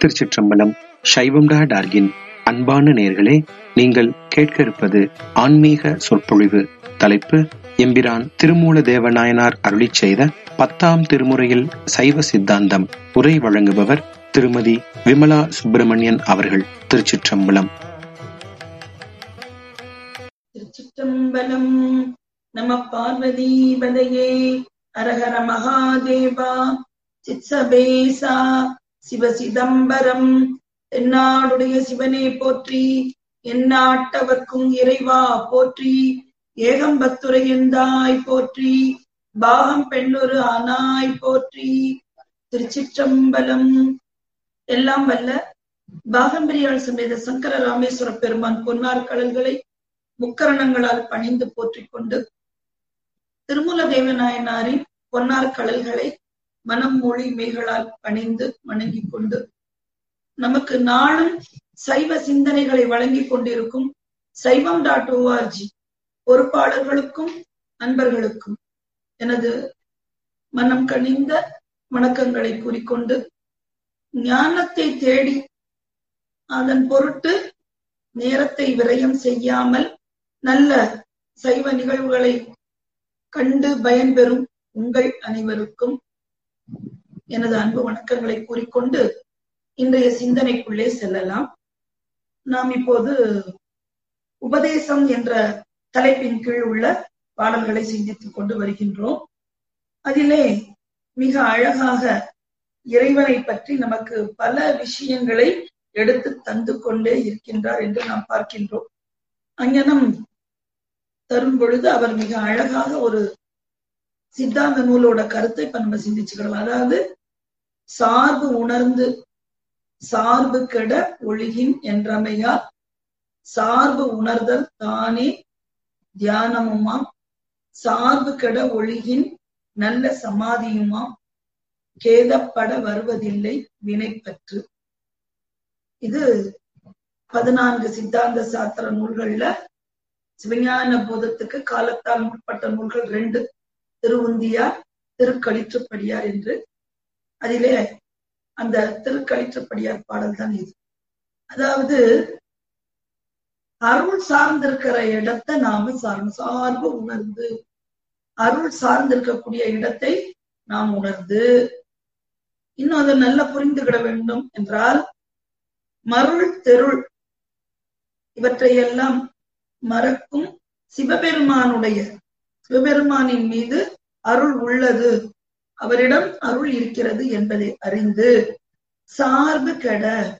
திருச்சிற்றம்பலம் சைவம் டா டார்கின் அன்பான நேர்களே நீங்கள் கேட்க இருப்பது ஆன்மீக சொற்பொழிவு தலைப்பு எம்பிரான் திருமூல தேவநாயனார் அருளிச் செய்த பத்தாம் திருமுறையில் சைவ சித்தாந்தம் உரை வழங்குபவர் திருமதி விமலா சுப்பிரமணியன் அவர்கள் திருச்சிற்றம்பலம் திருச்சிற்றம்பலம் நம பார்வதி பதையே அரஹர மகாதேவா சித்சபேசா சிவ சிதம்பரம் தென்னாடுடைய சிவனே போற்றி எந்நாட்டவர்க்கும் இறைவா போற்றி ஏகம்பத்துரை எந்தாய் போற்றி பாகம் பெண்ணொரு ஆனாய் போற்றி திருச்சிற்றம்பலம் எல்லாம் வல்ல பாகம்பிரியாள் சமேத சங்கர ராமேஸ்வர பெருமான் பொன்னார் கடல்களை முக்கரணங்களால் பணிந்து போற்றிக் கொண்டு திருமூல தேவநாயனாரின் பொன்னார் கடல்களை மனம் மொழி மெய்களால் பணிந்து வணங்கிக் கொண்டு நமக்கு நாளும் சைவ சிந்தனைகளை வழங்கிக் கொண்டிருக்கும் சைவம் டாட் ஓஆர்ஜி பொறுப்பாளர்களுக்கும் அன்பர்களுக்கும் எனது மனம் கனிந்த வணக்கங்களை கூறிக்கொண்டு ஞானத்தை தேடி அதன் பொருட்டு நேரத்தை விரயம் செய்யாமல் நல்ல சைவ நிகழ்வுகளை கண்டு பயன்பெறும் உங்கள் அனைவருக்கும் எனது அன்பு வணக்கங்களை கூறிக்கொண்டு இன்றைய சிந்தனைக்குள்ளே செல்லலாம் நாம் இப்போது உபதேசம் என்ற தலைப்பின் கீழ் உள்ள பாடல்களை சிந்தித்துக் கொண்டு வருகின்றோம் அதிலே மிக அழகாக இறைவனை பற்றி நமக்கு பல விஷயங்களை எடுத்து தந்து கொண்டே இருக்கின்றார் என்று நாம் பார்க்கின்றோம் அங்ஙனம் தரும் பொழுது அவர் மிக அழகாக ஒரு சித்தாந்த நூலோட கருத்தை இப்ப நம்ம சிந்திச்சுக்கலாம் அதாவது சார்பு உணர்ந்து சார்பு கெட ஒழுகின் என்றமையால் சார்பு உணர்தல் தானே தியானமுமாம் சார்பு கெட ஒழுகின் நல்ல சமாதியுமாம் கேதப்பட வருவதில்லை வினைப்பற்று இது பதினான்கு சித்தாந்த சாத்திர நூல்கள்ல சிவஞான போதத்துக்கு காலத்தால் முற்பட்ட நூல்கள் ரெண்டு திருவுந்தியார் திருக்களிற்றுப்படியார் என்று அதிலே அந்த திருக்களிற்றுப்படியார் பாடல் தான் இது அதாவது அருள் சார்ந்திருக்கிற இடத்தை நாம சார்ந்து சார்பு உணர்ந்து அருள் சார்ந்திருக்கக்கூடிய இடத்தை நாம் உணர்ந்து இன்னும் அதை நல்லா புரிந்துகிட வேண்டும் என்றால் மருள் தெருள் இவற்றையெல்லாம் மறக்கும் சிவபெருமானுடைய சிவபெருமானின் மீது அருள் உள்ளது அவரிடம் அருள் இருக்கிறது என்பதை அறிந்து சார்பு கெட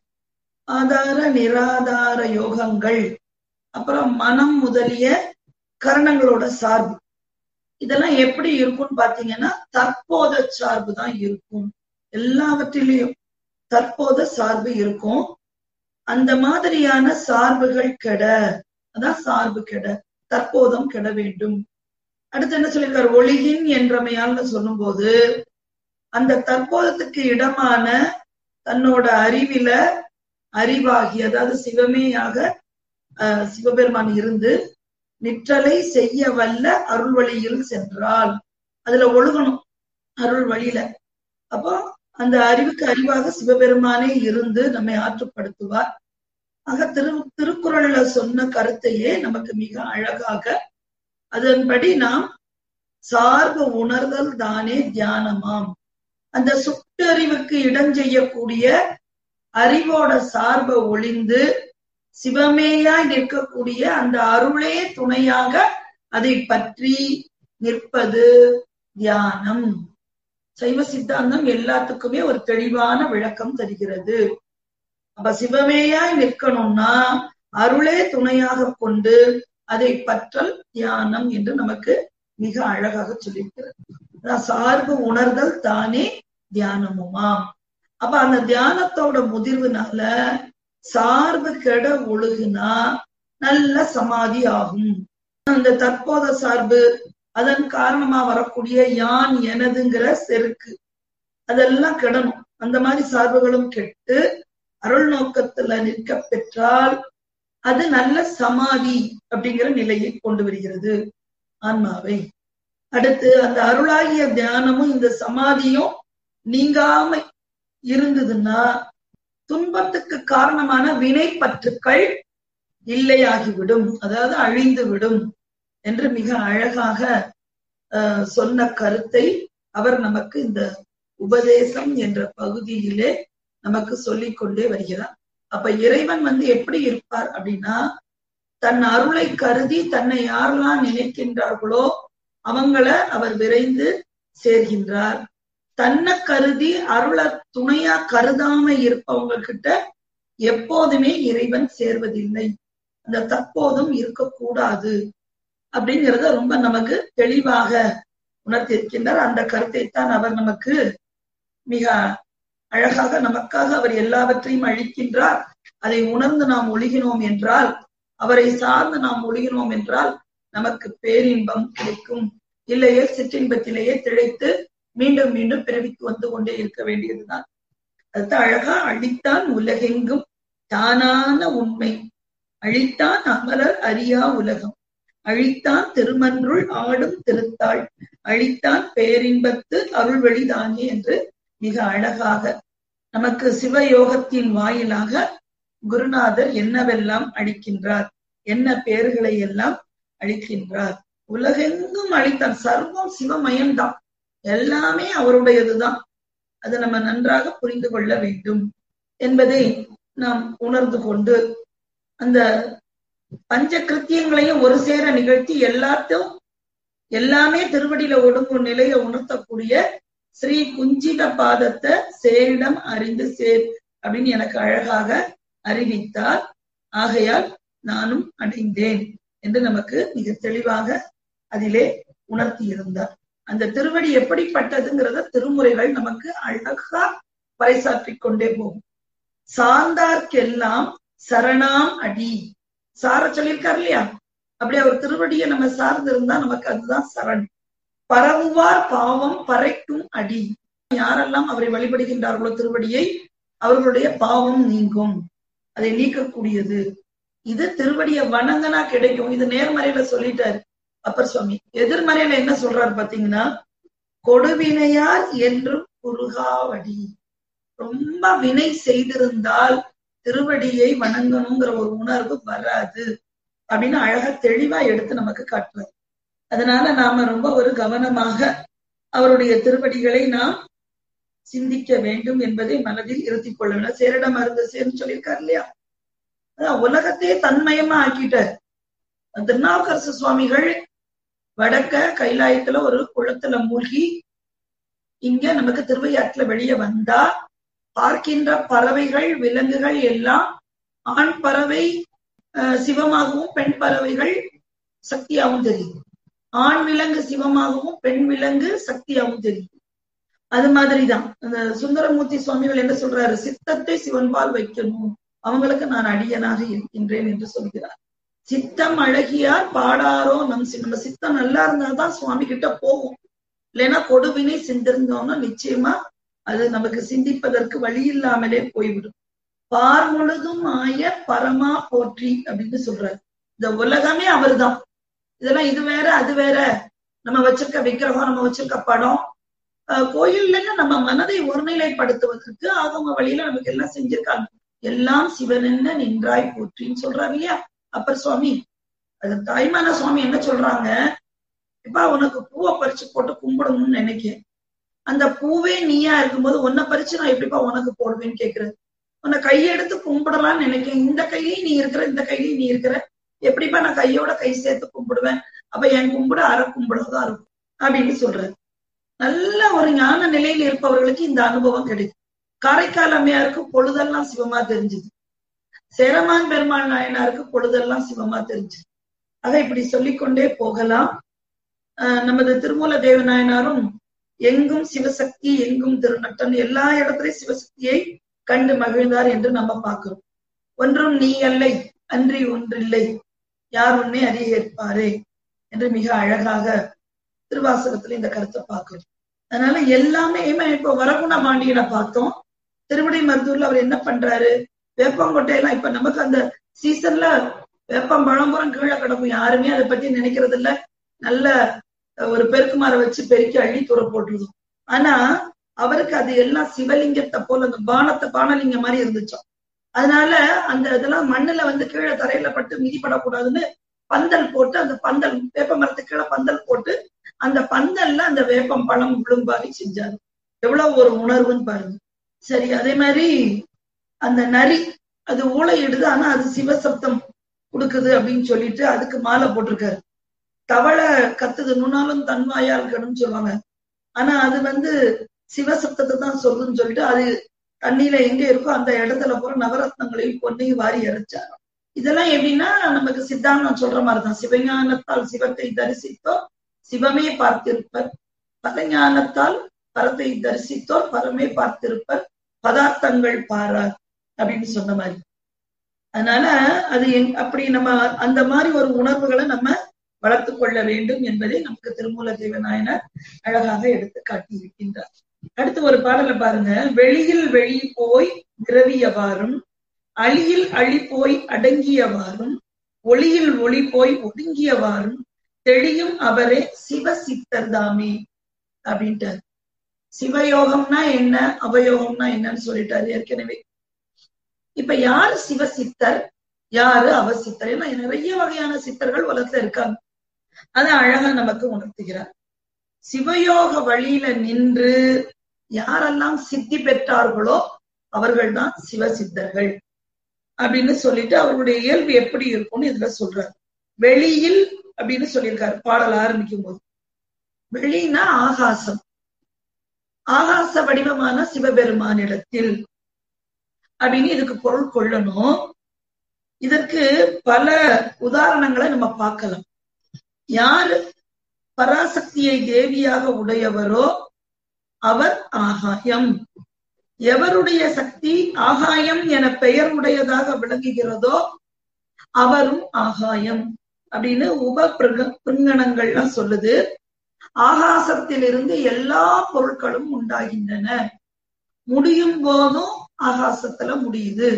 ஆதார நிராதார யோகங்கள் அப்புறம் மனம் முதலிய கரணங்களோட சார்பு இதெல்லாம் எப்படி இருக்கும்னு பாத்தீங்கன்னா தற்போத சார்பு தான் இருக்கும் எல்லாவற்றிலையும் தற்போத சார்பு இருக்கும் அந்த மாதிரியான சார்புகள் கெட அதான் சார்பு கெட தற்போதம் கெட வேண்டும் அடுத்து என்ன சொல்லியிருக்காரு ஒளிகின் என்றமையால் சொல்லும் போது அந்த தற்போதத்துக்கு இடமான தன்னோட அறிவில அறிவாகி அதாவது சிவமேயாக சிவபெருமான் இருந்து நிற்றலை செய்ய வல்ல அருள் வழியில் சென்றால் அதுல ஒழுகணும் அருள் வழியில அப்போ அந்த அறிவுக்கு அறிவாக சிவபெருமானே இருந்து நம்மை ஆற்றுப்படுத்துவார் ஆக திரு திருக்குறள்ல சொன்ன கருத்தையே நமக்கு மிக அழகாக அதன்படி நாம் சார்பு உணர்தல் தானே தியானமாம் அந்த சுட்டறிவுக்கு இடம் செய்யக்கூடிய அறிவோட சார்பை ஒளிந்து சிவமேயாய் நிற்கக்கூடிய அந்த அருளே துணையாக அதை பற்றி நிற்பது தியானம் சைவ சித்தாந்தம் எல்லாத்துக்குமே ஒரு தெளிவான விளக்கம் தருகிறது அப்ப சிவமேயாய் நிற்கணும்னா அருளே துணையாக கொண்டு அதை பற்றல் தியானம் என்று நமக்கு மிக அழகாக சொல்லியிருக்கிறது சார்பு உணர்தல் தானே தியானமுமாம் அப்ப அந்த தியானத்தோட முதிர்வுனால சார்பு கெட ஒழுகுனா நல்ல சமாதி ஆகும் அந்த தற்போத சார்பு அதன் காரணமா வரக்கூடிய யான் எனதுங்கிற செருக்கு அதெல்லாம் கெடணும் அந்த மாதிரி சார்புகளும் கெட்டு அருள் நோக்கத்துல நிற்க பெற்றால் அது நல்ல சமாதி அப்படிங்கிற நிலையை கொண்டு வருகிறது ஆன்மாவை அடுத்து அந்த அருளாகிய தியானமும் இந்த சமாதியும் நீங்காம இருந்ததுன்னா துன்பத்துக்கு காரணமான வினை பற்றுக்கள் இல்லையாகிவிடும் அதாவது அழிந்து விடும் என்று மிக அழகாக சொன்ன கருத்தை அவர் நமக்கு இந்த உபதேசம் என்ற பகுதியிலே நமக்கு சொல்லிக் கொண்டே வருகிறார் அப்ப இறைவன் வந்து எப்படி இருப்பார் அப்படின்னா தன் அருளை கருதி தன்னை யாரெல்லாம் நினைக்கின்றார்களோ அவங்கள அவர் விரைந்து சேர்கின்றார் தன்னை கருதி அருளை துணையா கருதாம இருப்பவங்க கிட்ட எப்போதுமே இறைவன் சேர்வதில்லை அந்த தற்போதும் இருக்கக்கூடாது அப்படிங்கிறத ரொம்ப நமக்கு தெளிவாக உணர்த்தியிருக்கின்றார் அந்த கருத்தை தான் அவர் நமக்கு மிக அழகாக நமக்காக அவர் எல்லாவற்றையும் அழிக்கின்றார் அதை உணர்ந்து நாம் ஒழுகினோம் என்றால் அவரை சார்ந்து நாம் ஒழுகினோம் என்றால் நமக்கு பேரின்பம் கிடைக்கும் இல்லையே சிற்றின்பத்திலேயே திளைத்து மீண்டும் மீண்டும் பிறவிக்கு வந்து கொண்டே இருக்க வேண்டியதுதான் அது அழகா அழித்தான் உலகெங்கும் தானான உண்மை அழித்தான் அமரர் அறியா உலகம் அழித்தான் திருமன்றுள் ஆடும் திருத்தாள் அழித்தான் பேரின்பத்து அருள்வழிதானே என்று மிக அழகாக நமக்கு சிவயோகத்தின் வாயிலாக குருநாதர் என்னவெல்லாம் அளிக்கின்றார் என்ன பெயர்களை எல்லாம் அளிக்கின்றார் உலகெங்கும் அளித்தான் சர்வம் சிவமயம்தான் எல்லாமே அவருடையதுதான் அதை நம்ம நன்றாக புரிந்து கொள்ள வேண்டும் என்பதை நாம் உணர்ந்து கொண்டு அந்த பஞ்ச கிருத்தியங்களையும் ஒரு சேர நிகழ்த்தி எல்லாத்தையும் எல்லாமே திருவடியில ஒடுங்கும் நிலையை உணர்த்தக்கூடிய ஸ்ரீ குஞ்சித பாதத்தை சேரிடம் அறிந்து சேர் அப்படின்னு எனக்கு அழகாக அறிவித்தார் ஆகையால் நானும் அடைந்தேன் என்று நமக்கு மிக தெளிவாக அதிலே உணர்த்தி இருந்தார் அந்த திருவடி எப்படிப்பட்டதுங்கிறத திருமுறைகள் நமக்கு அழகா பறைசாற்றிக் கொண்டே போகும் சார்ந்தார்க்கெல்லாம் சரணாம் அடி சார சொல்லியிருக்கார் இல்லையா அப்படி அவர் திருவடியை நம்ம சார்ந்து இருந்தா நமக்கு அதுதான் சரண் பரவுவார் பாவம் பறைக்கும் அடி யாரெல்லாம் அவரை வழிபடுகின்றார்களோ திருவடியை அவர்களுடைய பாவம் நீங்கும் அதை நீக்கக்கூடியது இது திருவடியை வணங்கனா கிடைக்கும் இது நேர்மறையில சொல்லிட்டாரு அப்பர் சுவாமி எதிர்மறையில என்ன சொல்றாரு பாத்தீங்கன்னா கொடுவினையார் என்றும் குறுகாவடி ரொம்ப வினை செய்திருந்தால் திருவடியை வணங்கணுங்கிற ஒரு உணர்வு வராது அப்படின்னு அழகா தெளிவா எடுத்து நமக்கு காட்டுறாரு அதனால நாம ரொம்ப ஒரு கவனமாக அவருடைய திருவடிகளை நாம் சிந்திக்க வேண்டும் என்பதை மனதில் இருத்திக் கொள்ள வேண்டும் சேரிட மருந்து சேர்ந்து சொல்லியிருக்காரு இல்லையா அதான் உலகத்தையே தன்மயமா ஆக்கிட்டார் திருநாவுக்கரசு சுவாமிகள் வடக்க கைலாயத்துல ஒரு குளத்துல மூழ்கி இங்க நமக்கு திருவையாற்றுல வெளியே வந்தா பார்க்கின்ற பறவைகள் விலங்குகள் எல்லாம் ஆண் பறவை சிவமாகவும் பெண் பறவைகள் சக்தியாகவும் தெரியும் ஆண் விலங்கு சிவமாகவும் பெண் விலங்கு சக்தியாகவும் தெரியும் அது மாதிரிதான் அந்த சுந்தரமூர்த்தி சுவாமிகள் என்ன சொல்றாரு சித்தத்தை சிவன்பால் வைக்கணும் அவங்களுக்கு நான் அடியனாக இருக்கின்றேன் என்று சொல்கிறார் சித்தம் அழகியார் பாடாரோ நம் நம்ம சித்தம் நல்லா இருந்தாதான் சுவாமி கிட்ட போகும் இல்லைன்னா கொடுவினை சிந்திருந்தோம்னா நிச்சயமா அது நமக்கு சிந்திப்பதற்கு வழி இல்லாமலே போய்விடும் பார் முழுதும் ஆய பரமா போற்றி அப்படின்னு சொல்றாரு இந்த உலகமே அவர்தான் இதெல்லாம் இது வேற அது வேற நம்ம வச்சிருக்க விக்கிரகம் நம்ம வச்சிருக்க படம் கோயில்ல நம்ம மனதை ஒருநிலைப்படுத்துவதற்கு ஆகம வழியில நமக்கு எல்லாம் செஞ்சிருக்காங்க எல்லாம் சிவனென்ன நின்றாய் போற்றின்னு சொல்றாரு இல்லையா அப்பர் சுவாமி அது தாய்மான சுவாமி என்ன சொல்றாங்க இப்ப உனக்கு பூவை பறிச்சு போட்டு கும்பிடணும்னு நினைக்கிறேன் அந்த பூவே நீயா இருக்கும்போது உன்னை பறிச்சு நான் எப்படிப்பா உனக்கு போடுவேன்னு கேக்குறது உன்னை கையெடுத்து கும்பிடலாம்னு நினைக்கிறேன் இந்த கையிலையும் நீ இருக்கிற இந்த கையிலையும் நீ இருக்கிற எப்படிப்பா நான் கையோட கை சேர்த்து கும்பிடுவேன் அப்ப என் கும்பிட அரை கும்பிடதான் இருக்கும் அப்படின்னு சொல்றாரு நல்ல ஒரு ஞான நிலையில் இருப்பவர்களுக்கு இந்த அனுபவம் கிடைக்கும் காரைக்கால் அம்மையாருக்கு பொழுதெல்லாம் சிவமா தெரிஞ்சுது சேரமான் பெருமாள் நாயனாருக்கு பொழுதெல்லாம் சிவமா தெரிஞ்சு ஆக இப்படி சொல்லிக்கொண்டே போகலாம் நமது திருமூல தேவநாயனாரும் எங்கும் சிவசக்தி எங்கும் திருநட்டன் எல்லா இடத்துலயும் சிவசக்தியை கண்டு மகிழ்ந்தார் என்று நம்ம பார்க்கிறோம் ஒன்றும் நீ அல்லை அன்றி ஒன்றில்லை யார் உன்னை அறிய ஏற்பாரே என்று மிக அழகாக திருவாசகத்துல இந்த கருத்தை பார்க்கிறோம் அதனால எல்லாமே இப்போ வரகுண பாண்டியனை பார்த்தோம் திருவிடை மருதூர்ல அவர் என்ன பண்றாரு வேப்பங்கொட்டையெல்லாம் இப்ப நமக்கு அந்த சீசன்ல வேப்பம் பழம்புறம் கீழே கிடக்கும் யாருமே அதை பத்தி நினைக்கிறது இல்ல நல்ல ஒரு பெருக்குமாரை வச்சு பெருக்கி அள்ளி தூர போட்டுருதும் ஆனா அவருக்கு அது எல்லாம் சிவலிங்கத்தை போல அந்த பானத்தை பானலிங்கம் மாதிரி இருந்துச்சோம் அதனால அந்த இதெல்லாம் மண்ணுல வந்து கீழே தரையில பட்டு மிதிப்படக்கூடாதுன்னு பந்தல் போட்டு அந்த பந்தல் வேப்ப மரத்துக்கு கீழே பந்தல் போட்டு அந்த பந்தல்ல அந்த வேப்பம் பழம் விழும்பாரி செஞ்சாரு எவ்வளவு ஒரு உணர்வுன்னு பாருங்க சரி அதே மாதிரி அந்த நரி அது ஊழையிடுது ஆனா அது சிவசப்தம் கொடுக்குது அப்படின்னு சொல்லிட்டு அதுக்கு மாலை போட்டிருக்காரு தவளை கத்துது நுணாலும் தன்வாயா இருக்கணும்னு சொல்லுவாங்க ஆனா அது வந்து சிவசப்தத்தை தான் சொல்லுன்னு சொல்லிட்டு அது தண்ணியில எங்க இருக்கோ அந்த இடத்துல போற நவரத்னங்களையும் பொன்னையும் வாரி இறைச்சாரு இதெல்லாம் எப்படின்னா நமக்கு சித்தாந்தம் சொல்ற மாதிரிதான் சிவஞானத்தால் சிவத்தை தரிசித்தோர் சிவமே பார்த்திருப்பர் பரஞானத்தால் பரத்தை தரிசித்தோர் பரமே பார்த்திருப்பர் பதார்த்தங்கள் பாரார் அப்படின்னு சொன்ன மாதிரி அதனால அது அப்படி நம்ம அந்த மாதிரி ஒரு உணர்வுகளை நம்ம வளர்த்து கொள்ள வேண்டும் என்பதை நமக்கு திருமூல தேவநாயனர் அழகாக எடுத்து காட்டியிருக்கின்றார் அடுத்து ஒரு பாடலை பாருங்க வெளியில் வெளி போய் விரவியவாறும் அழியில் அழி போய் அடங்கியவாறும் ஒளியில் ஒளி போய் ஒடுங்கியவாறும் தெளியும் அவரே சிவ சித்தர் தாமே அப்படின்ட்டார் சிவயோகம்னா என்ன அவயோகம்னா என்னன்னு சொல்லிட்டாரு ஏற்கனவே இப்ப யாரு சிவ சித்தர் யாரு அவசித்தர் ஏன்னா நிறைய வகையான சித்தர்கள் உலகத்துல இருக்காங்க அதை அழகா நமக்கு உணர்த்துகிறார் சிவயோக வழியில நின்று யாரெல்லாம் சித்தி பெற்றார்களோ அவர்கள்தான் சிவ சித்தர்கள் அப்படின்னு சொல்லிட்டு அவருடைய இயல்பு எப்படி இருக்கும்னு இதுல சொல்றாரு வெளியில் அப்படின்னு சொல்லியிருக்காரு பாடல் ஆரம்பிக்கும் போது வெளினா ஆகாசம் ஆகாச வடிவமான சிவபெருமானிடத்தில் அப்படின்னு இதுக்கு பொருள் கொள்ளணும் இதற்கு பல உதாரணங்களை நம்ம பார்க்கலாம் யாரு பராசக்தியை தேவியாக உடையவரோ அவர் ஆகாயம் எவருடைய சக்தி ஆகாயம் என பெயர் உடையதாக விளங்குகிறதோ அவரும் ஆகாயம் அப்படின்னு உப பிருங்கணங்கள்லாம் சொல்லுது ஆகாசத்திலிருந்து எல்லா பொருட்களும் உண்டாகின்றன முடியும் போதும் ஆகாசத்துல முடியுது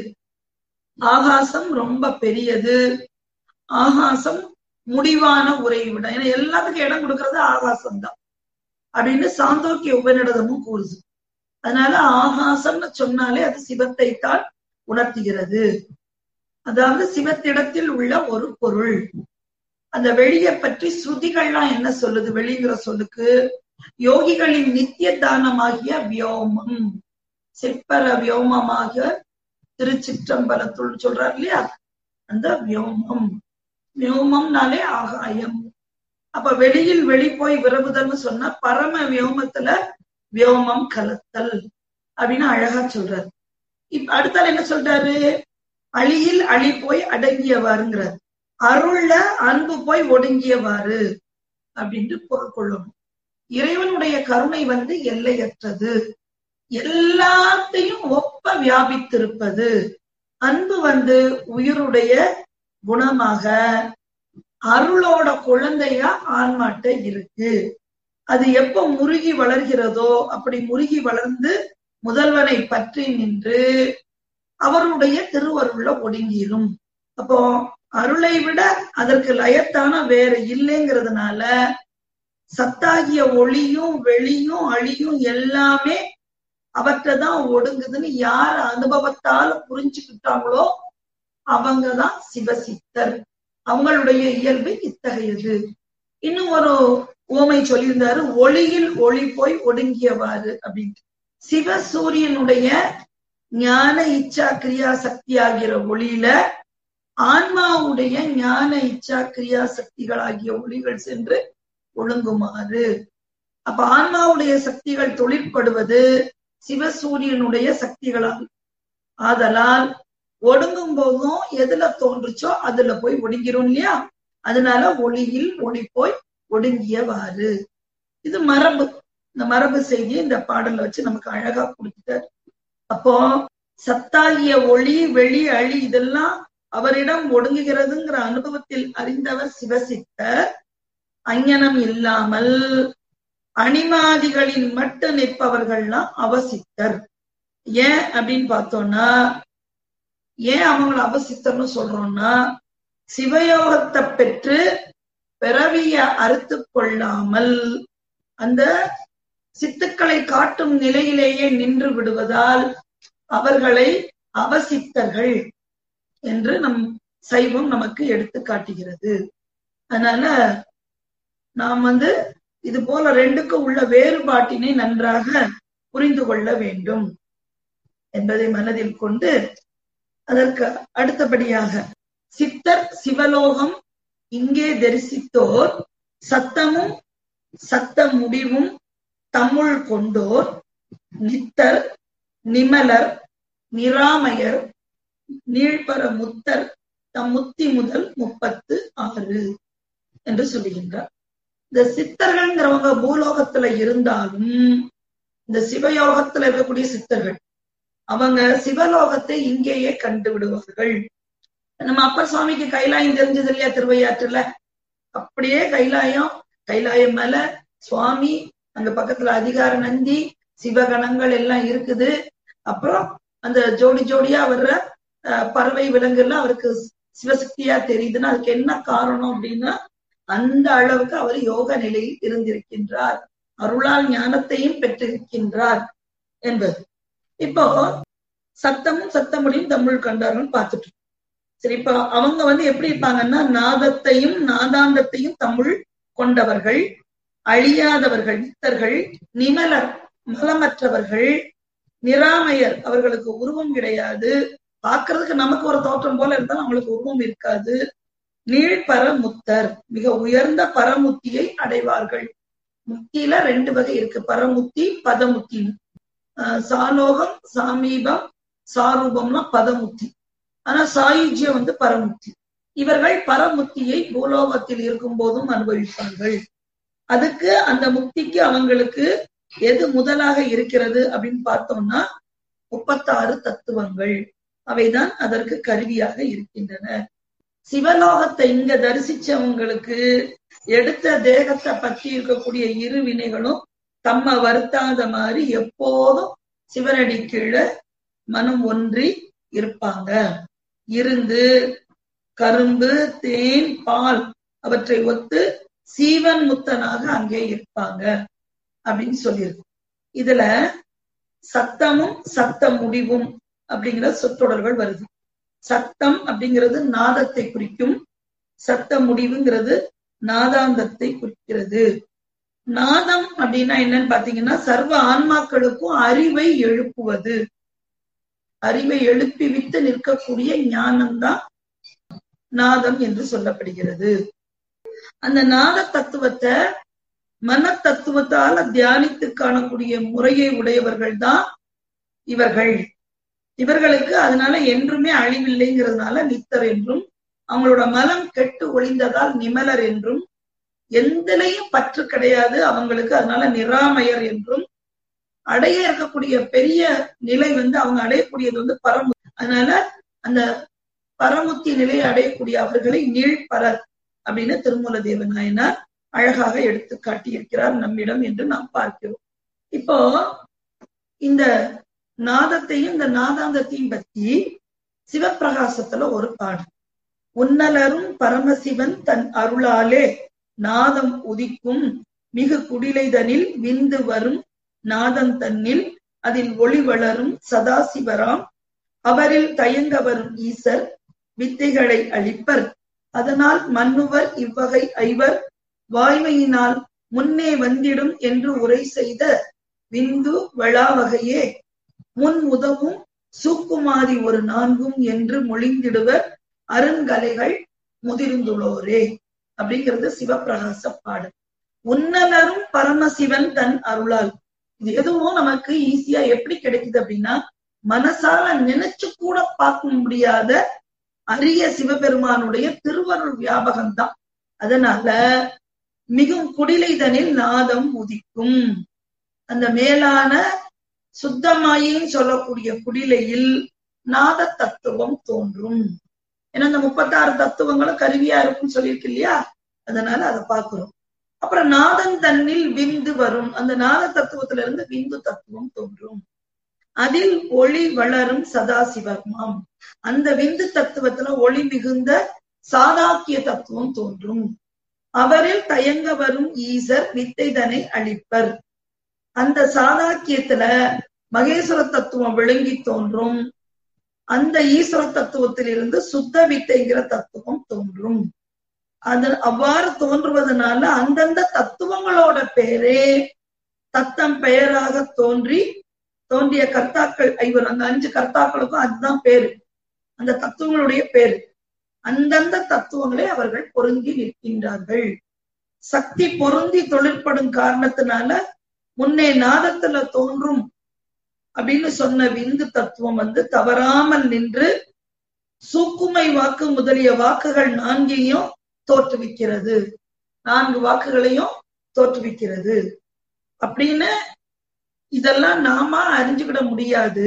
ஆகாசம் ரொம்ப பெரியது ஆகாசம் முடிவான உறைவிட ஏன்னா எல்லாத்துக்கும் இடம் கொடுக்கறது ஆகாசம் தான் அப்படின்னு சாந்தோக்கிய உபநிடதமும் கூறுது அதனால ஆகாசம்னு சொன்னாலே அது சிவத்தை தான் உணர்த்துகிறது அதாவது சிவத்திடத்தில் உள்ள ஒரு பொருள் அந்த வெளியை பற்றி ஸ்ருதிகள்லாம் என்ன சொல்லுது வெளிங்கிற சொல்லுக்கு யோகிகளின் நித்திய தானமாகிய வியோமம் சிற்பர வியோமமாக திருச்சிற்றம்பலத்துள் சொல்றார் இல்லையா அந்த வியோமம் வியோமம்னாலே ஆகாயம் அப்ப வெளியில் வெளி போய் விரவுதல்னு சொன்னா பரம வியோமத்துல வியோமம் கலத்தல் அப்படின்னு அழகா சொல்றாரு இப்ப அடுத்தால என்ன சொல்றாரு அழியில் அழி போய் அடங்கியவாருங்கிறார் அருள்ல அன்பு போய் ஒடுங்கியவாறு அப்படின்ட்டு பொருள் கொள்ளணும் இறைவனுடைய கருணை வந்து எல்லையற்றது எல்லாத்தையும் ஒப்ப வியாபித்திருப்பது அன்பு வந்து உயிருடைய குணமாக அருளோட குழந்தையா ஆன்மாட்ட இருக்கு அது எப்ப முருகி வளர்கிறதோ அப்படி முருகி வளர்ந்து முதல்வனை பற்றி நின்று அவருடைய திருவருள்ல ஒடுங்கிடும் அப்போ அருளை விட அதற்கு லயத்தான வேற இல்லைங்கிறதுனால சத்தாகிய ஒளியும் வெளியும் அழியும் எல்லாமே அவற்றைதான் ஒடுங்குதுன்னு யார் அனுபவத்தால புரிஞ்சுக்கிட்டாங்களோ அவங்கதான் சிவசித்தர் அவங்களுடைய இயல்பு இத்தகையது இன்னும் ஒரு ஓமை சொல்லியிருந்தாரு ஒளியில் ஒளி போய் ஒடுங்கியவாறு அப்படின்ட்டு சிவசூரியனுடைய ஞான இச்சா கிரியா சக்தி ஆகிற ஒளியில ஆன்மாவுடைய ஞான இச்சா கிரியா சக்திகள் ஆகிய ஒளிகள் சென்று ஒழுங்குமாறு அப்ப ஆன்மாவுடைய சக்திகள் தொழிற்படுவது சிவசூரியனுடைய சக்திகளால் ஆதலால் ஒடுங்கும் போதும் எதுல தோன்றுச்சோ அதுல போய் ஒடுங்கிரும் இல்லையா அதனால ஒளியில் ஒளி போய் ஒடுங்கியவாறு இது மரபு இந்த மரபு செய்தி இந்த பாடல்ல வச்சு நமக்கு அழகா கொடுத்துட்டார் அப்போ சத்தாகிய ஒளி வெளி அழி இதெல்லாம் அவரிடம் ஒடுங்குகிறதுங்கிற அனுபவத்தில் அறிந்தவர் சிவசித்தர் அஞ்ஞனம் இல்லாமல் அணிமாதிகளின் மட்டு நிற்பவர்கள்லாம் அவசித்தர் ஏன் அப்படின்னு பார்த்தோம்னா ஏன் அவங்களை அவசித்தர்னு சொல்றோம்னா சிவயோகத்தை பெற்று பிறவிய அறுத்து கொள்ளாமல் அந்த சித்துக்களை காட்டும் நிலையிலேயே நின்று விடுவதால் அவர்களை அவசித்தர்கள் என்று நம் சைவம் நமக்கு எடுத்து காட்டுகிறது அதனால நாம் வந்து இது போல ரெண்டுக்கும் உள்ள வேறுபாட்டினை நன்றாக புரிந்து கொள்ள வேண்டும் என்பதை மனதில் கொண்டு அதற்கு அடுத்தபடியாக சித்தர் சிவலோகம் இங்கே தரிசித்தோர் சத்தமும் சத்த முடிவும் தம்முள் கொண்டோர் நித்தர் நிமலர் நிராமையர் நீழ்பர முத்தர் தம் முத்தி முதல் முப்பத்து ஆறு என்று சொல்லுகின்றார் இந்த சித்தர்கள்ங்கிறவங்க பூலோகத்துல இருந்தாலும் இந்த சிவயோகத்துல இருக்கக்கூடிய சித்தர்கள் அவங்க சிவலோகத்தை இங்கேயே கண்டு விடுவார்கள் நம்ம அப்பர் சுவாமிக்கு கைலாயம் தெரிஞ்சது இல்லையா திருவையாற்றுல அப்படியே கைலாயம் கைலாயம் மேல சுவாமி அங்க பக்கத்துல அதிகார நந்தி சிவகணங்கள் எல்லாம் இருக்குது அப்புறம் அந்த ஜோடி ஜோடியா வர்ற பறவை விலங்குலாம் அவருக்கு சிவசக்தியா தெரியுதுன்னா அதுக்கு என்ன காரணம் அப்படின்னா அந்த அளவுக்கு அவர் யோக நிலையில் இருந்திருக்கின்றார் அருளால் ஞானத்தையும் பெற்றிருக்கின்றார் என்பது இப்போ சத்தமும் சத்தமுடியும் தமிழ் கண்டார்கள் பார்த்துட்டு சரி இப்ப அவங்க வந்து எப்படி இருப்பாங்கன்னா நாதத்தையும் நாதாந்தத்தையும் தமிழ் கொண்டவர்கள் அழியாதவர்கள் நித்தர்கள் நிமலர் மலமற்றவர்கள் நிராமையர் அவர்களுக்கு உருவம் கிடையாது பார்க்கறதுக்கு நமக்கு ஒரு தோற்றம் போல இருந்தாலும் அவங்களுக்கு உருவம் இருக்காது நீழ்பரமுத்தர் மிக உயர்ந்த பரமுத்தியை அடைவார்கள் முத்தியில ரெண்டு வகை இருக்கு பரமுத்தி பதமுத்தின்னு சாலோகம் சாமீபம் சாரூபம்னா பதமுத்தி ஆனா சாயுஜ்யம் வந்து பரமுத்தி இவர்கள் பரமுத்தியை பூலோகத்தில் இருக்கும் போதும் அனுபவிப்பார்கள் அதுக்கு அந்த முக்திக்கு அவங்களுக்கு எது முதலாக இருக்கிறது அப்படின்னு பார்த்தோம்னா முப்பத்தாறு தத்துவங்கள் அவைதான் அதற்கு கருவியாக இருக்கின்றன சிவலோகத்தை இங்க தரிசிச்சவங்களுக்கு எடுத்த தேகத்தை பற்றி இருக்கக்கூடிய இரு வினைகளும் தம்ம வருத்தாத மாதிரி எப்போதும் சிவனடி கீழே மனம் ஒன்றி இருப்பாங்க இருந்து கரும்பு தேன் பால் அவற்றை ஒத்து சீவன் முத்தனாக அங்கே இருப்பாங்க அப்படின்னு சொல்லியிருக்கு இதுல சத்தமும் சத்த முடிவும் அப்படிங்கிற சொற்றொடர்கள் வருது சத்தம் அப்படிங்கிறது நாதத்தை குறிக்கும் சத்த முடிவுங்கிறது நாதாந்தத்தை குறிக்கிறது நாதம் அப்படின்னா என்னன்னு பாத்தீங்கன்னா சர்வ ஆன்மாக்களுக்கும் அறிவை எழுப்புவது அறிவை எழுப்பி விட்டு நிற்கக்கூடிய ஞானம்தான் நாதம் என்று சொல்லப்படுகிறது அந்த நாத தத்துவத்தை மன தத்துவத்தால தியானித்து காணக்கூடிய முறையை உடையவர்கள் தான் இவர்கள் இவர்களுக்கு அதனால என்றுமே அழிவில்லைங்கிறதுனால நித்தர் என்றும் அவங்களோட மலம் கெட்டு ஒளிந்ததால் நிமலர் என்றும் எந்தலையும் பற்று கிடையாது அவங்களுக்கு அதனால நிராமையர் என்றும் அடைய இருக்கக்கூடிய பெரிய நிலை வந்து அவங்க அடையக்கூடியது வந்து பரமு அதனால அந்த பரமுத்தி நிலையை அடையக்கூடிய அவர்களை நீழ்பரர் அப்படின்னு திருமூல தேவநாயனார் அழகாக எடுத்து காட்டியிருக்கிறார் நம்மிடம் என்று நாம் பார்க்கிறோம் இப்போ இந்த நாதத்தையும் இந்த நாதாந்தத்தையும் பத்தி சிவப்பிரகாசத்துல ஒரு பாடல் உன்னலரும் பரமசிவன் தன் அருளாலே நாதம் உதிக்கும் மிகு குடிலைதனில் விந்து வரும் நாதம் தன்னில் அதில் ஒளி வளரும் சதாசிவராம் அவரில் தயங்க வரும் ஈசர் வித்தைகளை அளிப்பர் அதனால் மன்னுவர் இவ்வகை ஐவர் வாய்மையினால் முன்னே வந்திடும் என்று உரை செய்த விந்து வளாவகையே முன் உதவும் சூக்குமாரி ஒரு நான்கும் என்று மொழிந்திடுவர் அருங்கலைகள் முதிர்ந்துள்ளோரே அப்படிங்கிறது சிவபிரகாச பாடல் உன்னலரும் பரமசிவன் தன் அருளால் இது எதுவும் நமக்கு ஈஸியா எப்படி கிடைக்குது அப்படின்னா மனசால நினைச்சு கூட பார்க்க முடியாத அரிய சிவபெருமானுடைய திருவருள் வியாபகம் தான் அதனால மிகும் குடிலைதனில் நாதம் உதிக்கும் அந்த மேலான சுத்தமாயின்னு சொல்லக்கூடிய குடிலையில் நாத தத்துவம் தோன்றும் ஏன்னா இந்த முப்பத்தாறு தத்துவங்களும் கருவியா இருக்கும்னு சொல்லியிருக்கு இல்லையா அதனால அதை பார்க்கிறோம் அப்புறம் நாதன் தன்னில் விந்து வரும் அந்த நாத தத்துவத்துல இருந்து விந்து தத்துவம் தோன்றும் அதில் ஒளி வளரும் சதாசிவமாம் அந்த விந்து தத்துவத்துல ஒளி மிகுந்த சாதாக்கிய தத்துவம் தோன்றும் அவரில் தயங்க வரும் ஈசர் வித்தைதனை அளிப்பர் அந்த சாதாக்கியத்துல மகேஸ்வர தத்துவம் விளங்கி தோன்றும் அந்த ஈஸ்வர தத்துவத்திலிருந்து சுத்த வித்தைங்கிற தத்துவம் தோன்றும் அது அவ்வாறு தோன்றுவதனால அந்தந்த தத்துவங்களோட பேரே தத்தம் பெயராக தோன்றி தோன்றிய கர்த்தாக்கள் ஐவர் அந்த அஞ்சு கர்த்தாக்களுக்கும் அதுதான் பேரு அந்த தத்துவங்களுடைய பேரு அந்தந்த தத்துவங்களை அவர்கள் பொருந்தி நிற்கின்றார்கள் சக்தி பொருந்தி தொழிற்படும் காரணத்தினால முன்னே நாதத்துல தோன்றும் அப்படின்னு சொன்ன விந்து தத்துவம் வந்து தவறாமல் நின்று சூக்குமை வாக்கு முதலிய வாக்குகள் நான்கையும் தோற்றுவிக்கிறது நான்கு வாக்குகளையும் தோற்றுவிக்கிறது அப்படின்னு இதெல்லாம் நாம அறிஞ்சுக்கிட முடியாது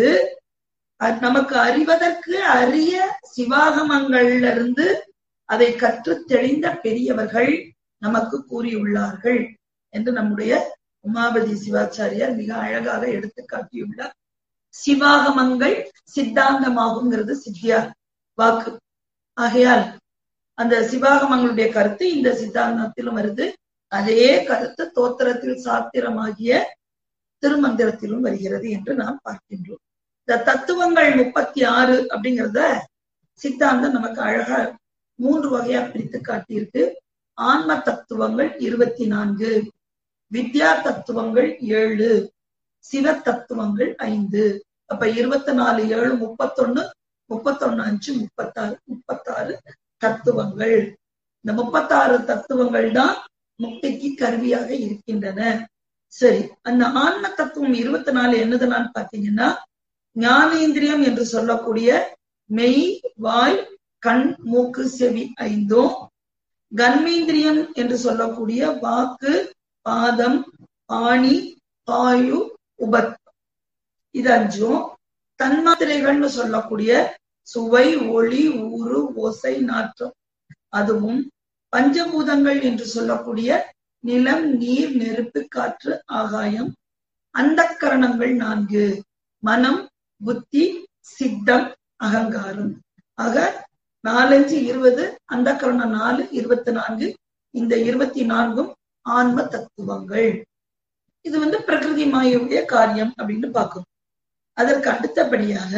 நமக்கு அறிவதற்கு அரிய சிவாகமங்கள்ல இருந்து அதை கற்று தெளிந்த பெரியவர்கள் நமக்கு கூறியுள்ளார்கள் என்று நம்முடைய உமாபதி சிவாச்சாரியார் மிக அழகாக எடுத்து காட்டியுள்ளார் சிவாகமங்கள் சித்தாந்தமாகுங்கிறது சித்தியார் வாக்கு ஆகையால் அந்த சிவாகமங்களுடைய கருத்து இந்த சித்தாந்தத்திலும் வருது அதே கருத்து தோத்திரத்தில் சாத்திரமாகிய திருமந்திரத்திலும் வருகிறது என்று நாம் பார்க்கின்றோம் இந்த தத்துவங்கள் முப்பத்தி ஆறு அப்படிங்கிறத சித்தாந்தம் நமக்கு அழகா மூன்று வகையா பிரித்து காட்டியிருக்கு ஆன்ம தத்துவங்கள் இருபத்தி நான்கு வித்யா தத்துவங்கள் ஏழு சிவ தத்துவங்கள் ஐந்து அப்ப இருபத்தி நாலு ஏழு முப்பத்தொன்னு முப்பத்தொன்னு அஞ்சு முப்பத்தாறு முப்பத்தாறு தத்துவங்கள் இந்த முப்பத்தாறு தத்துவங்கள் தான் முக்திக்கு கருவியாக இருக்கின்றன சரி அந்த ஆன்ம தத்துவம் இருபத்தி நாலு என்னதுன்னு பாத்தீங்கன்னா ஞானேந்திரியம் என்று சொல்லக்கூடிய மெய் வாய் கண் மூக்கு செவி ஐந்தும் கன்மேந்திரியம் என்று சொல்லக்கூடிய வாக்கு பாதம் பாணி பாயு உபத் இது அஞ்சும் தன்மாத்திரைகள்னு சொல்லக்கூடிய சுவை ஒளி ஊறு ஓசை நாற்றம் அதுவும் பஞ்சபூதங்கள் என்று சொல்லக்கூடிய நிலம் நீர் நெருப்பு காற்று ஆகாயம் அந்த கரணங்கள் நான்கு மனம் புத்தி சித்தம் அகங்காரம் ஆக நாலஞ்சு இருபது அந்த கரணம் நாலு இருபத்தி நான்கு இந்த இருபத்தி நான்கும் ஆன்ம தத்துவங்கள் இது வந்து பிரகிருதி மாயுடைய காரியம் அப்படின்னு பார்க்கணும் அதற்கு அடுத்தபடியாக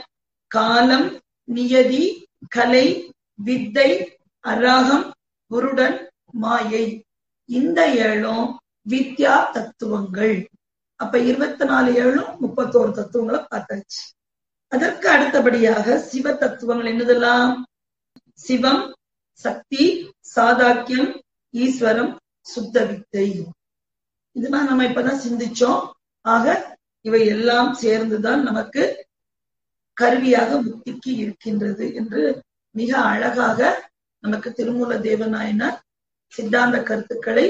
காலம் நியதி கலை வித்தை அராகம் குருடன் மாயை இந்த ஏழும் வித்யா தத்துவங்கள் அப்ப இருபத்தி நாலு ஏழும் முப்பத்தோரு தத்துவங்களை பார்த்தாச்சு அதற்கு அடுத்தபடியாக சிவ தத்துவங்கள் என்னதெல்லாம் சிவம் சக்தி சாதாக்கியம் ஈஸ்வரம் சுத்த வித்தை இதெல்லாம் நம்ம இப்பதான் சிந்திச்சோம் ஆக இவை எல்லாம் சேர்ந்துதான் நமக்கு கருவியாக முக்திக்கு இருக்கின்றது என்று மிக அழகாக நமக்கு திருமூல தேவநாயனார் சித்தாந்த கருத்துக்களை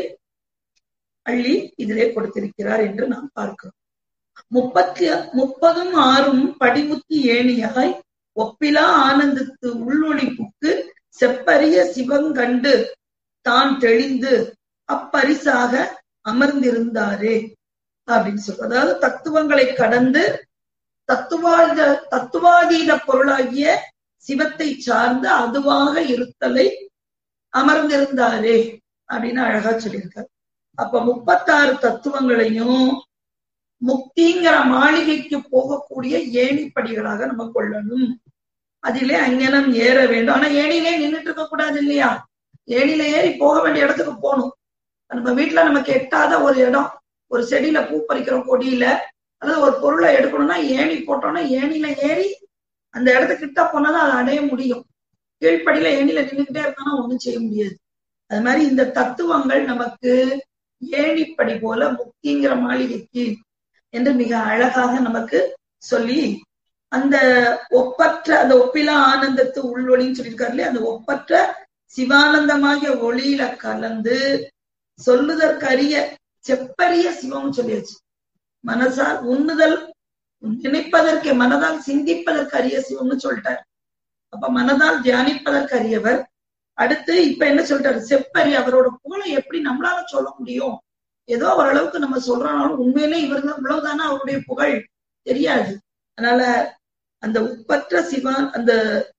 அள்ளி இதிலே கொடுத்திருக்கிறார் என்று நாம் பார்க்கிறோம் முப்பத்தி முப்பதும் ஆறும் படிமுத்தி ஏணியாய் ஒப்பிலா ஆனந்தத்து உள்ளொளிப்புக்கு செப்பரிய சிவங்கண்டு தான் தெளிந்து அப்பரிசாக அமர்ந்திருந்தாரே அப்படின்னு சொல்ற அதாவது தத்துவங்களை கடந்து தத்துவாத தத்துவாதீத பொருளாகிய சிவத்தை சார்ந்து அதுவாக இருத்தலை அமர்ந்திருந்தாரே அப்படின்னு அழகா சொல்லியிருக்காரு அப்ப முப்பத்தாறு தத்துவங்களையும் முக்திங்கிற மாளிகைக்கு போகக்கூடிய ஏணிப்படிகளாக நம்ம கொள்ளணும் அதிலே அங்கனம் ஏற வேண்டும் ஆனா ஏணிலே நின்றுட்டு இருக்க கூடாது இல்லையா ஏணில ஏறி போக வேண்டிய இடத்துக்கு போகணும் நம்ம வீட்டுல நமக்கு எட்டாத ஒரு இடம் ஒரு செடியில பூ பறிக்கிறோம் கொடியில அல்லது ஒரு பொருளை எடுக்கணும்னா ஏணி போட்டோம்னா ஏணில ஏறி அந்த இடத்துக்கிட்ட போனாதான் அதை அடைய முடியும் கீழ்ப்படியில ஏணில நின்றுகிட்டே இருந்தானா ஒண்ணும் செய்ய முடியாது அது மாதிரி இந்த தத்துவங்கள் நமக்கு ஏணிப்படி போல முக்திங்கிற மாளிகைக்கு என்று மிக அழகாக நமக்கு சொல்லி அந்த ஒப்பற்ற அந்த ஒப்பிலா ஆனந்தத்து உள்வொளின்னு சொல்லியிருக்காரு இல்லையா அந்த ஒப்பற்ற சிவானந்தமாகிய ஒளியில கலந்து சொல்லுதற்கரிய செப்பரிய சிவம் சொல்லியாச்சு மனசால் உண்ணுதல் நினைப்பதற்கு மனதால் சிந்திப்பதற்கு அரிய சிவம்னு சொல்லிட்டார் அப்ப மனதால் தியானிப்பதற்கு அரியவர் அடுத்து இப்ப என்ன சொல்லிட்டாரு செப்பரி அவரோட புகழை எப்படி நம்மளால சொல்ல முடியும் ஏதோ ஓரளவுக்கு நம்ம சொல்றோம்னாலும் உண்மையிலே இவர் தான் இவ்வளவுதானே அவருடைய புகழ் தெரியாது அதனால அந்த உப்பற்ற சிவான் அந்த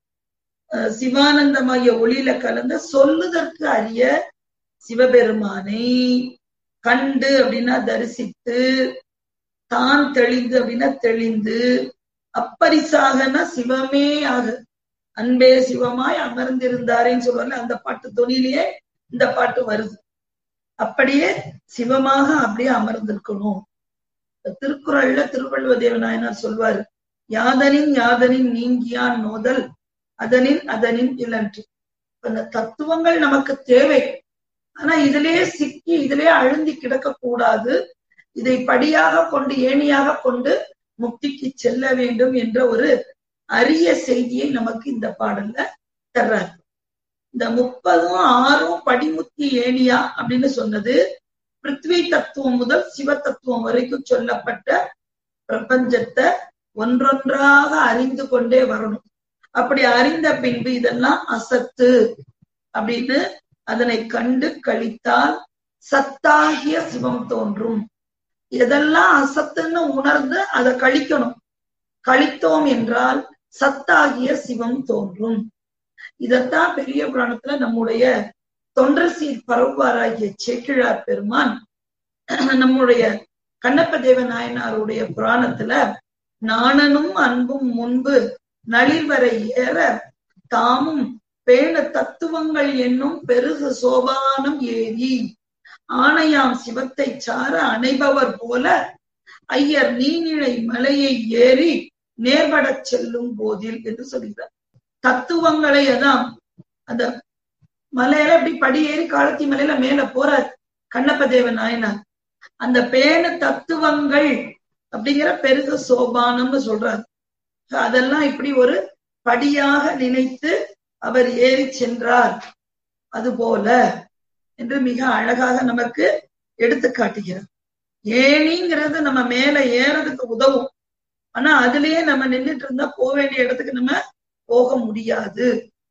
சிவானந்தமாகிய ஒளியில கலந்த சொல்லுதற்கு அரிய சிவபெருமானை கண்டு அப்படின்னா தரிசித்து தான் தெளிந்து அப்படின்னா தெளிந்து அப்பரிசாகனா சிவமே ஆக அன்பே சிவமாய் அமர்ந்திருந்தாரேன்னு சொல்லுவாங்க அந்த பாட்டு தொனிலேயே இந்த பாட்டு வருது அப்படியே சிவமாக அப்படியே அமர்ந்திருக்கணும் திருக்குறள்ல திருவள்ளுவ தேவநாயனார் சொல்வாரு யாதனின் யாதனின் நீங்கியான் நோதல் அதனின் அதனின் இலன்று அந்த தத்துவங்கள் நமக்கு தேவை ஆனா இதிலே சிக்கி இதிலே அழுந்தி கிடக்க கூடாது இதை படியாக கொண்டு ஏணியாக கொண்டு முக்திக்கு செல்ல வேண்டும் என்ற ஒரு அரிய செய்தியை நமக்கு இந்த பாடல்ல தர்றாரு இந்த முப்பதும் ஆறும் படிமுத்தி ஏணியா அப்படின்னு சொன்னது பிருத்வி தத்துவம் முதல் சிவ தத்துவம் வரைக்கும் சொல்லப்பட்ட பிரபஞ்சத்தை ஒன்றொன்றாக அறிந்து கொண்டே வரணும் அப்படி அறிந்த பின்பு இதெல்லாம் அசத்து அப்படின்னு அதனை கண்டு கழித்தால் சத்தாகிய சிவம் தோன்றும் எதெல்லாம் அசத்துன்னு உணர்ந்து அதை கழிக்கணும் கழித்தோம் என்றால் சத்தாகிய சிவம் தோன்றும் இதத்தான் பெரிய புராணத்துல நம்முடைய தொண்டர் சீர் பரவுவாராகிய சேக்கிழார் பெருமான் நம்முடைய கண்ணப்ப தேவ நாயனாருடைய புராணத்துல நாணனும் அன்பும் முன்பு நளிர்வரை ஏற தாமும் பேண தத்துவங்கள் என்னும் பெருகு சோபானம் ஏறி ஆணையாம் சிவத்தை சார அணைபவர் போல ஐயர் நீனிழை மலையை ஏறி நேர்படச் செல்லும் போதில் என்று சொல்கிறார் தத்துவங்களை அதான் அந்த மலையில அப்படி படி ஏறி காலத்தி மலையில மேல போற கண்ணப்ப தேவன் நாயனார் அந்த பேண தத்துவங்கள் அப்படிங்கிற பெருக சோபானம்னு சொல்றாரு அதெல்லாம் இப்படி ஒரு படியாக நினைத்து அவர் ஏறி சென்றார் அதுபோல என்று மிக அழகாக நமக்கு எடுத்து காட்டுகிறார் ஏணிங்கிறது நம்ம மேல ஏறதுக்கு உதவும் ஆனா அதுலயே நம்ம நின்றுட்டு இருந்தா போக வேண்டிய இடத்துக்கு நம்ம போக முடியாது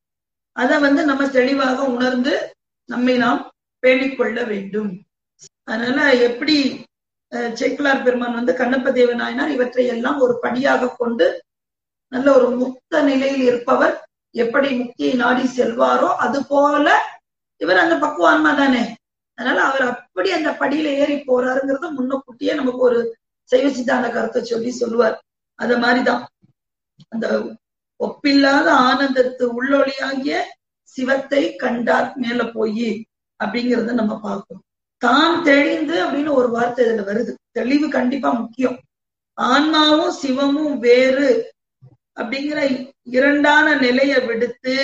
அத வந்து நம்ம தெளிவாக உணர்ந்து நம்மை நாம் பேணிக்கொள்ள வேண்டும் அதனால எப்படி சேக்கிலார் பெருமான் வந்து கண்ணப்ப தேவநாயனார் இவற்றை எல்லாம் ஒரு படியாக கொண்டு நல்ல ஒரு முக்த நிலையில் இருப்பவர் எப்படி முக்தியை நாடி செல்வாரோ அது போல இவர் அந்த பக்குவான்மா தானே அதனால அவர் அப்படி அந்த படியில ஏறி போறாருங்கிறத முன்னக்கூட்டியே நமக்கு ஒரு சைவ சித்தாந்த கருத்தை சொல்லி சொல்லுவார் அத மாதிரிதான் அந்த ஒப்பில்லாத ஆனந்தத்து உள்ளொளியாகிய சிவத்தை கண்டார் மேல போய் அப்படிங்கறத நம்ம பார்க்கணும் தான் தெளிந்து அப்படின்னு ஒரு வார்த்தை இதுல வருது தெளிவு கண்டிப்பா முக்கியம் ஆன்மாவும் சிவமும் வேறு அப்படிங்கிற இரண்டான நிலைய விடுத்து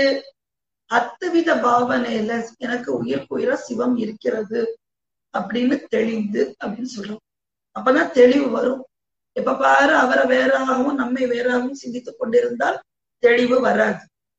அத்துவித பாவனையில எனக்கு உயிர்க்கு உயிரா சிவம் இருக்கிறது அப்படின்னு தெளிந்து அப்படின்னு சொல்றோம் அப்பதான் தெளிவு வரும் எப்ப பாரு அவரை வேறாகவும் நம்மை வேறாகவும் சிந்தித்துக் கொண்டிருந்தால் தெளிவு வராது